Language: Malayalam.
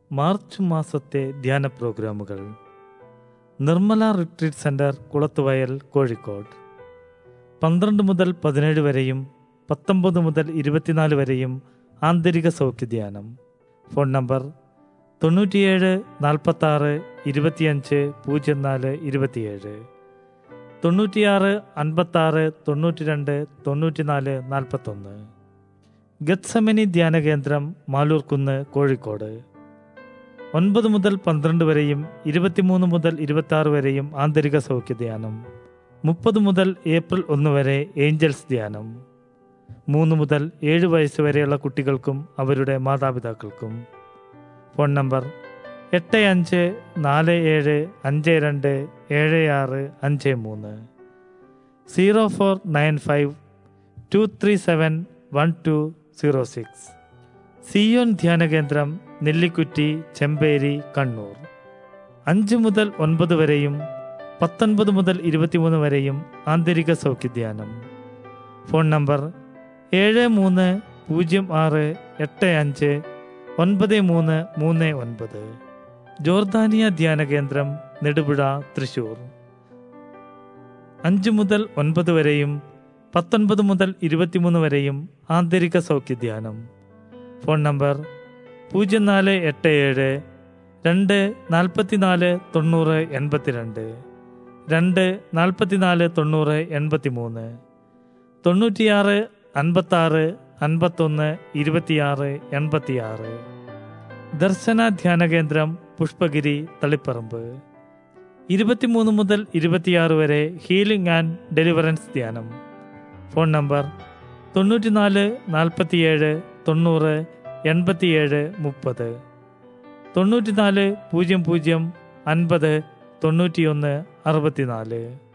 മാർച്ച് മാസത്തെ ധ്യാന പ്രോഗ്രാമുകൾ നിർമ്മല റിട്രീറ്റ് സെന്റർ കുളത്തുവയൽ കോഴിക്കോട് പന്ത്രണ്ട് മുതൽ പതിനേഴ് വരെയും പത്തൊമ്പത് മുതൽ ഇരുപത്തിനാല് വരെയും ആന്തരിക സൗഖ്യധ്യാനം ഫോൺ നമ്പർ തൊണ്ണൂറ്റിയേഴ് നാൽപ്പത്താറ് ഇരുപത്തിയഞ്ച് പൂജ്യം നാല് ഇരുപത്തിയേഴ് തൊണ്ണൂറ്റിയാറ് അൻപത്താറ് തൊണ്ണൂറ്റി രണ്ട് തൊണ്ണൂറ്റിനാല് നാൽപ്പത്തൊന്ന് ഗത്സമനി ധ്യാന കേന്ദ്രം മാലൂർക്കുന്ന് കോഴിക്കോട് ഒൻപത് മുതൽ പന്ത്രണ്ട് വരെയും ഇരുപത്തിമൂന്ന് മുതൽ ഇരുപത്തി ആറ് വരെയും ആന്തരിക സൗഖ്യ ധ്യാനം മുപ്പത് മുതൽ ഏപ്രിൽ ഒന്ന് വരെ ഏഞ്ചൽസ് ധ്യാനം മൂന്ന് മുതൽ ഏഴ് വയസ്സ് വരെയുള്ള കുട്ടികൾക്കും അവരുടെ മാതാപിതാക്കൾക്കും ഫോൺ നമ്പർ എട്ട് അഞ്ച് നാല് ഏഴ് അഞ്ച് രണ്ട് ഏഴ് ആറ് അഞ്ച് മൂന്ന് zero four nine five two three seven one two zero six Zion ധ്യാന കേന്ദ്രം നെല്ലിക്കുറ്റി ചെമ്പേരി കണ്ണൂർ അഞ്ച് മുതൽ ഒൻപത് വരെയും പത്തൊൻപത് മുതൽ ഇരുപത്തിമൂന്ന് വരെയും ആന്തരിക സൗഖ്യധ്യാനം ഫോൺ നമ്പർ ഏഴ് മൂന്ന് പൂജ്യം ആറ് എട്ട് അഞ്ച് ഒൻപത് മൂന്ന് മൂന്ന് ഒൻപത് ജോർദാനിയ ധ്യാന കേന്ദ്രം നെടുപുഴ തൃശൂർ അഞ്ച് മുതൽ ഒൻപത് വരെയും പത്തൊൻപത് മുതൽ ഇരുപത്തിമൂന്ന് വരെയും ആന്തരിക സൗഖ്യധ്യാനം ഫോൺ നമ്പർ പൂജ്യം നാല് എട്ട് ഏഴ് രണ്ട് നാൽപ്പത്തിനാല് തൊണ്ണൂറ് എൺപത്തിരണ്ട് രണ്ട് നാൽപ്പത്തിനാല് തൊണ്ണൂറ് എൺപത്തി മൂന്ന് തൊണ്ണൂറ്റിയാറ് അൻപത്താറ് അൻപത്തൊന്ന് ഇരുപത്തിയാറ് എൺപത്തിയാറ് ദർശന ധ്യാന കേന്ദ്രം പുഷ്പഗിരി തളിപ്പറമ്പ് ഇരുപത്തിമൂന്ന് മുതൽ ഇരുപത്തിയാറ് വരെ ഹീലിംഗ് ആൻഡ് ഡെലിവറൻസ് ധ്യാനം ഫോൺ നമ്പർ തൊണ്ണൂറ്റിനാല് നാൽപ്പത്തിയേഴ് തൊണ്ണൂറ് എൺപത്തിയേഴ് മുപ്പത് തൊണ്ണൂറ്റിനാല് പൂജ്യം പൂജ്യം അൻപത് തൊണ്ണൂറ്റിയൊന്ന് അറുപത്തിനാല്